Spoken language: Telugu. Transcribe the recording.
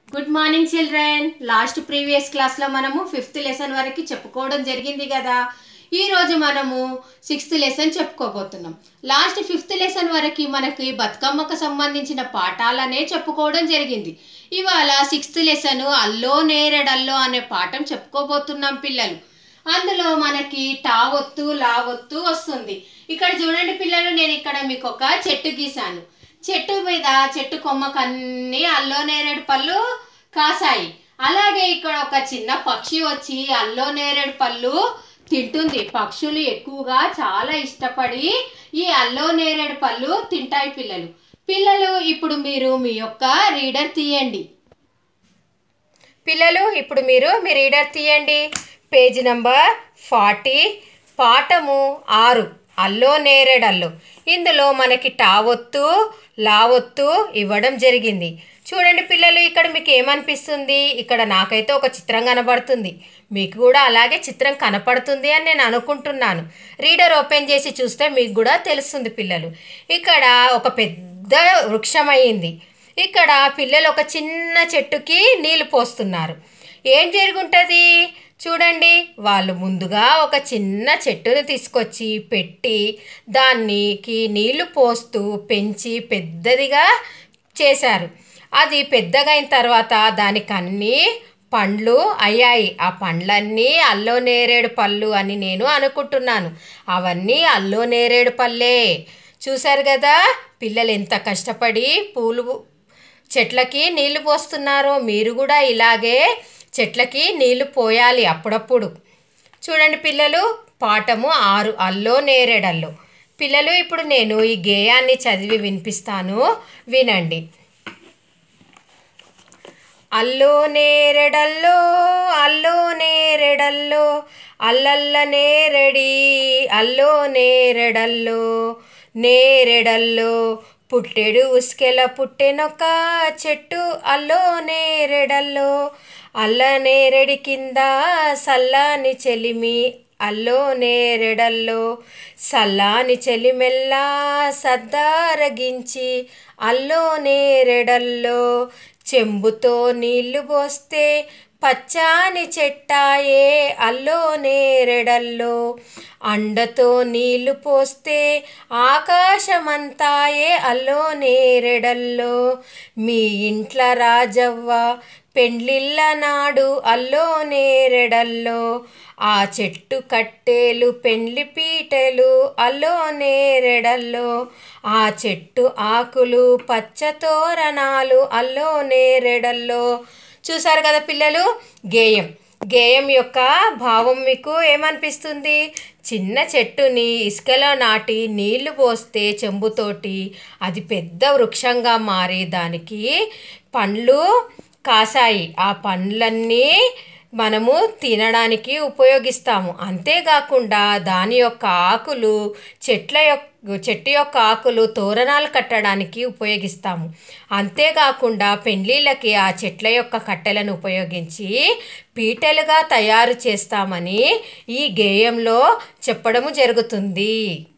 good morning children last previous క్లాస్లో మనము ఫిఫ్త్ లెసన్ వరకు చెప్పుకోవడం జరిగింది కదా ఈ రోజు మనము సిక్స్త్ లెసన్ చెప్పుకోబోతున్నాం లాస్ట్ ఫిఫ్త్ లెసన్ వరకు మనకి బతుకమ్మకు సంబంధించిన పాఠాలనే చెప్పుకోవడం జరిగింది ఇవాళ సిక్స్త్ లెసన్ అల్లో నేరెడల్లో అనే పాఠం చెప్పుకోబోతున్నాం పిల్లలు అందులో మనకి టా ఒత్తు లా ఒత్తు వస్తుంది ఇక్కడ చూడండి పిల్లలు నేను ఇక్కడ మీకు ఒక చెట్టు గీసాను చెట్టు మీద చెట్టు కొమ్మకన్నీ అల్లో నేరేడు పళ్ళు కాసాయి అలాగే ఇక్కడ ఒక చిన్న పక్షి వచ్చి అల్లో నేరేడు పళ్ళు తింటుంది పక్షులు ఎక్కువగా చాలా ఇష్టపడి ఈ అల్లో నేరేడు పళ్ళు తింటాయి పిల్లలు పిల్లలు ఇప్పుడు మీరు మీ యొక్క రీడర్ తీయండి పిల్లలు ఇప్పుడు మీరు మీ రీడర్ తీయండి పేజీ నంబర్ ఫార్టీ పాఠము ఆరు అల్లో నేరేడల్లో ఇందులో మనకి టావొత్తు లావొత్తు ఇవ్వడం జరిగింది చూడండి పిల్లలు ఇక్కడ మీకు ఏమనిపిస్తుంది ఇక్కడ నాకైతే ఒక చిత్రం కనబడుతుంది మీకు కూడా అలాగే చిత్రం కనపడుతుంది అని నేను అనుకుంటున్నాను రీడర్ ఓపెన్ చేసి చూస్తే మీకు కూడా తెలుస్తుంది పిల్లలు ఇక్కడ ఒక పెద్ద వృక్షం అయింది ఇక్కడ పిల్లలు ఒక చిన్న చెట్టుకి నీళ్లు పోస్తున్నారు ఏం జరుగుంటుంది చూడండి వాళ్ళు ముందుగా ఒక చిన్న చెట్టుని తీసుకొచ్చి పెట్టి దానికి నీళ్లు పోస్తూ పెంచి పెద్దదిగా చేశారు అది పెద్దగా అయిన తర్వాత దానికి అన్నీ పండ్లు అయ్యాయి ఆ పండ్లన్నీ అల్లో నేరేడు పళ్ళు అని నేను అనుకుంటున్నాను అవన్నీ అల్లో నేరేడు పళ్ళే చూశారు కదా పిల్లలు ఎంత కష్టపడి పూలు చెట్లకి నీళ్లు పోస్తున్నారో మీరు కూడా ఇలాగే చెట్లకి నీళ్లు పోయాలి అప్పుడప్పుడు చూడండి పిల్లలు పాఠము ఆరు అల్లో నేరేడల్లో పిల్లలు ఇప్పుడు నేను ఈ గేయాన్ని చదివి వినిపిస్తాను వినండి అల్లో నేరెడల్లో అల్లో నేరెడల్లో అల్లల్ల నేరెడి అల్లో నేరెడల్లో నేరెడల్లో పుట్టెడు ఉస్కెల పుట్టెనొక చెట్టు అల్లో నేరెడల్లో అల్ల నేరెడి కింద సల్లాని చెలిమి అల్లో నేరెడల్లో సల్లాని చెలిమెల్లా సద్దారగించి అల్లో నేరెడల్లో చెంబుతో నీళ్లు పోస్తే పచ్చాని చెట్టాయే అల్లో నేరెడల్లో అండతో నీళ్లు పోస్తే ఆకాశమంతాయే అల్లో నేరెడల్లో మీ ఇంట్ల రాజవ్వ పెండ్లిళ్ళ నాడు అల్లో నేరెడల్లో ఆ చెట్టు కట్టేలు పెండ్లి పీటలు అల్లో నేరెడల్లో ఆ చెట్టు ఆకులు పచ్చతోరణాలు అల్లో నేరెడల్లో చూసారు కదా పిల్లలు గేయం గేయం యొక్క భావం మీకు ఏమనిపిస్తుంది చిన్న చెట్టుని ఇసుకలో నాటి నీళ్లు పోస్తే చెంబుతోటి అది పెద్ద వృక్షంగా మారి దానికి పండ్లు కాసాయి ఆ పండ్లన్నీ మనము తినడానికి ఉపయోగిస్తాము అంతేకాకుండా దాని యొక్క ఆకులు చెట్ల యొక్క చెట్టు యొక్క ఆకులు తోరణాలు కట్టడానికి ఉపయోగిస్తాము అంతేకాకుండా పెండ్లీలకి ఆ చెట్ల యొక్క కట్టెలను ఉపయోగించి పీటలుగా తయారు చేస్తామని ఈ గేయంలో చెప్పడము జరుగుతుంది